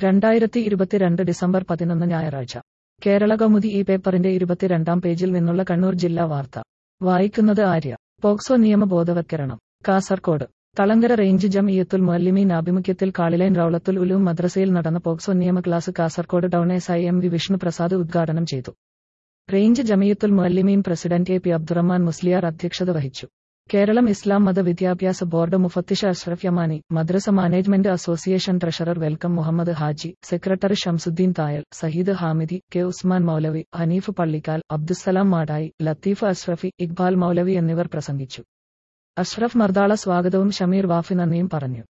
രണ്ടായിരത്തി ഇരുപത്തിരണ്ട് ഡിസംബർ പതിനൊന്ന് ഞായറാഴ്ച കേരള കൗമുദി ഈ പേപ്പറിന്റെ ഇരുപത്തിരണ്ടാം പേജിൽ നിന്നുള്ള കണ്ണൂർ ജില്ലാ വാർത്ത വായിക്കുന്നത് ആര്യ പോക്സോ നിയമ ബോധവത്കരണം കാസർകോട് തളങ്കര റേഞ്ച് ജംഇയ്യത്തുൽ മുഅല്ലിമീൻ ആഭിമുഖ്യത്തിൽ കാളിലൈൻ റൌളത്തുൽ ഉലൂം മദ്രസയിൽ നടന്ന പോക്സോ നിയമ class Kasaragod town S I M V Vishnu Prasad ഉദ്ഘാടനം ചെയ്തു range Jamiyathul Muallimeen president A P Abdurahman Musliyar അധ്യക്ഷത വഹിച്ചു കേരളം ഇസ്ലാം മത വിദ്യാഭ്യാസ ബോർഡ് മുഫത്തിഷ അഷ്റഫ് യമാനി മദ്രസ management association treasurer welcome Muhammad Haji secretary Shamsuddin Thayal Saheed Hamidi K Usman Moulavi Hanif Pallikkal Abdussalam Madayi Latheef Ashrafi Iqbal Moulavi എന്നിവർ പ്രസംഗിച്ചു അഷ്റഫ് മർദാള സ്വാഗതവും ഷമീർ വാഫി നന്ദിയും പറഞ്ഞു